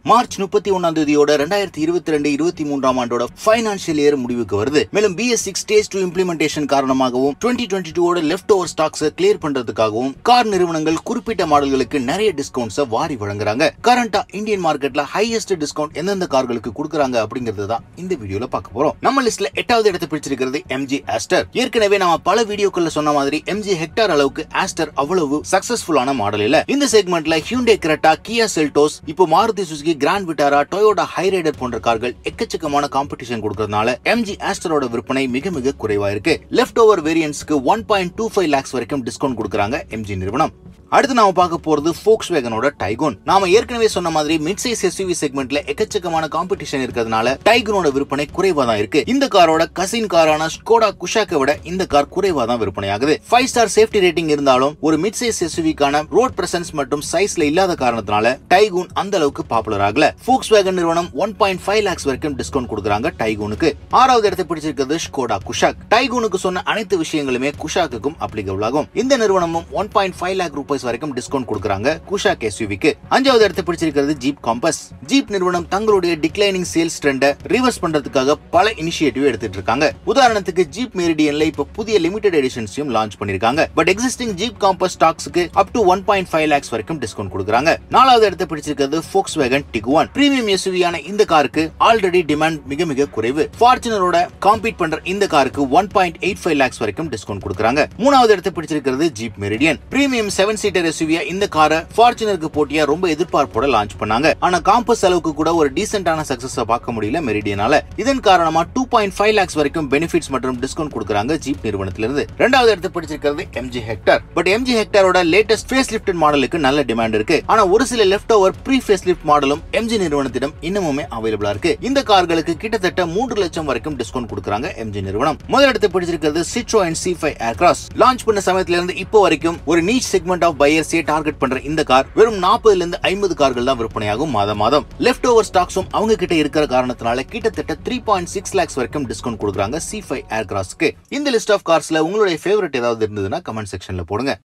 March முப்பத்தி ஒன்னாம் தேதியோட ரெண்டாயிரத்தி இருபத்தி ரெண்டு இருபத்தி மூன்றாம் ஆண்டோட பைனான்சியல் இயர் முடிவுக்கு வருது மேலும் BS six stage two implementation காரணமாகவும் டுவெண்ட்டி டுவெண்ட்டி டூவோட லெஃப்ட் ஓவர் ஸ்டாக்ஸ் கிளியர் பண்றதுக்காகவும் கார் நிறுவனங்கள் குறிப்பிட்ட மாடல்களுக்கு நிறைய டிஸ்கவுண்ட்ஸ் வாரி வழங்குறாங்க கரண்டா இந்தியன் மார்க்கெட்ல ஹையஸ்ட் டிஸ்கவுண்ட் எந்தெந்த கார்களுக்கு கொடுக்குறாங்க அப்படிங்கறது தான் இந்த வீடியோல பார்க்க போறோம் நம்ம லிஸ்ட்ல எட்டாவது இடத்தை பிடிச்சிருக்கிறது எம்ஜி ஆஸ்டர் ஏற்கனவே நம்ம பல வீடியோக்கள்ல சொன்ன மாதிரி எம்ஜி ஹெக்டார் அளவுக்கு ஆஸ்டர் அவ்வளவு சக்சஸ்ஃபுல்லான மாடல் இல்ல இந்த செக்மெண்ட்ல ஹியூண்டே கிரெட்டா கியா செல்டோஸ் இப்போ Maruti Suzuki Grand Vitara Toyota Hyryder போன்ற கார்கள் எக்கச்சக்கமான காம்படிஷன் கொடுக்கறதுனால எம்ஜி ஆஸ்டரோட விற்பனை மிக மிக குறைவா இருக்கு லெஃப்ட் ஓவர் வேரியன்ட்ஸ்க்கு one point two five lakhs வரைக்கும் டிஸ்கவுண்ட் கொடுக்குறாங்க எம்ஜி நிறுவனம் அடுத்து நாம பார்க்க போறது ஃபோக்ஸ் வேகனோட டைகோன் நாம ஏற்கனவே சொன்ன மாதிரி மிட் சைஸ் எஸ்யூவி செக்மெண்ட்ல எக்கச்சக்கமான காம்படிஷன் இருக்கிறதுனால டைகனோட விற்பனை குறைவா தான் இருக்கு இந்த காரோட கசின் காரான ஸ்கோடா குஷாக்கை விட இந்த கார் குறைவா தான் விற்பனை ஆகுது ஃபைவ் ஸ்டார் சேஃப்டி ரேட்டிங் இருந்தாலும் ஒரு மிட் சைஸ் எஸ்யூவிக்கான ரோட் பிரசன்ஸ் மற்றும் சைஸ்ல இல்லாத காரணத்தினால டைகூன் அந்த அளவுக்கு பாப்புலர் ஆகல ஃபோக்ஸ் வேகன் நிறுவனம் ஒன் பாயிண்ட் ஃபைவ் லேக்ஸ் வரைக்கும் டிஸ்கவுண்ட் கொடுக்குறாங்க டைகூனுக்கு ஆறாவது இடத்தை பிடிச்சிருக்கிறது ஸ்கோடா குஷாக் டைகூனுக்கு சொன்ன அனைத்து விஷயங்களுமே குஷாக்குக்கும் அப்ளிகபிள் ஆகும் இந்த நிறுவனமும் one point five lakh rupees வரைக்கும் டிஸ்கவுண்ட் கொடுக்குறாங்க குஷாக் எஸ்யூவிக்கு அஞ்சாவது இடத்தை பிடிச்சிருக்கிறது ஜீப் காம்பஸ் ஜீப் நிறுவனம் தங்களுடைய டிக்ளைனிங் சேல்ஸ் ட்ரெண்டை ரிவர்ஸ் பண்றதுக்காக பல இனிஷியேட்டிவ் எடுத்துட்டு இருக்காங்க உதாரணத்துக்கு ஜீப் மெரிடியன்ல இப்ப புதிய லிமிடெட் எடிஷன்ஸையும் லான்ச் பண்ணிருக்காங்க பட் எக்ஸிஸ்டிங் ஜீப் காம்பஸ் ஸ்டாக்ஸ்க்கு up to one point five lakhs வரைக்கும் டிஸ்கவுண்ட் கொடுக்குறாங்க நாலாவது இடத்தை பிடிச்சிருக்கிறது ஃபோக்ஸ் வேகன் டிகுவான் பிரீமியம் எஸ்யூவியான இந்த காருக்கு ஆல்ரெடி டிமாண்ட் மிக மிக குறைவு ஃபார்ச்சுனரோட காம்பீட் பண்ற இந்த காருக்கு one point eight five lakhs வரைக்கும் டிஸ்கவுண்ட் கொடுக்குறாங்க மூணாவது இடத்தை பிடிச்சிருக்கிறது Jeep Meridian premium seven seater எஸ்யூவியா இந்த காரை ஃபார்ச்சுனருக்கு போட்டியா ரொம்ப எதிர்பார்ப்போட லான்ச் பண்ணாங்க ஆனா காம்பஸ் அளவுக்கு கூட ஒரு டீசென்டான சக்சஸ் பார்க்க முடியல மெரிடியனால இதன் காரணமா டூ பாயிண்ட் ஃபைவ் லேக்ஸ் வரைக்கும் பெனிஃபிட்ஸ் மற்றும் டிஸ்கவுண்ட் கொடுக்குறாங்க ஜீப் நிறுவனத்திலிருந்து ரெண்டாவது இடத்தை பிடிச்சிருக்கிறது எம்ஜி ஹெக்டர் பட் எம்ஜி ஹெக்டரோட லேட்டஸ்ட் ஃபேஸ் லிப்டட் மாடலுக்கு நல்ல டிமாண்ட் இருக்கு ஆனா ஒரு சில left over pre face lift மாடலும் எம்ஜி நிறுவனத்திடம் இன்னமுமே அவைலபிளா இருக்கு இந்த கார்களுக்கு கிட்டத்தட்ட மூன்று லட்சம் வரைக்கும் டிஸ்கவுண்ட் கொடுக்குறாங்க எம்ஜி நிறுவனம் முதல் இடத்தை பிடிச்சிருக்கிறது Citroen C five Aircross launch பண்ண சமயத்துல இருந்து இப்போ வரைக்கும் ஒரு நீச் செக்மெண்ட் ஆஃப் பையர்ஸே டார்கெட் பண்ற இந்த கார் வெறும் நாற்பதுல இருந்து ஐம்பது கார்கள் தான் விற்பனையாகும் மாதம் மாதம் லெஃப்ட் ஓவர் ஸ்டாக்ஸும் அவங்க கிட்ட இருக்கிற காரணத்தினால கிட்டத்தட்ட த்ரீ பாயிண்ட் சிக்ஸ் லேக்ஸ் வரைக்கும் டிஸ்கவுண்ட் கொடுக்குறாங்க சி ஃபைவ் ஏர்கிராஸ்க்கு இந்த லிஸ்ட் ஆஃப் கார்ஸ்ல உங்களுடைய ஃபேவரட் ஏதாவது இருந்ததுன்னா கமெண்ட் செக்ஷன்ல போடுங்க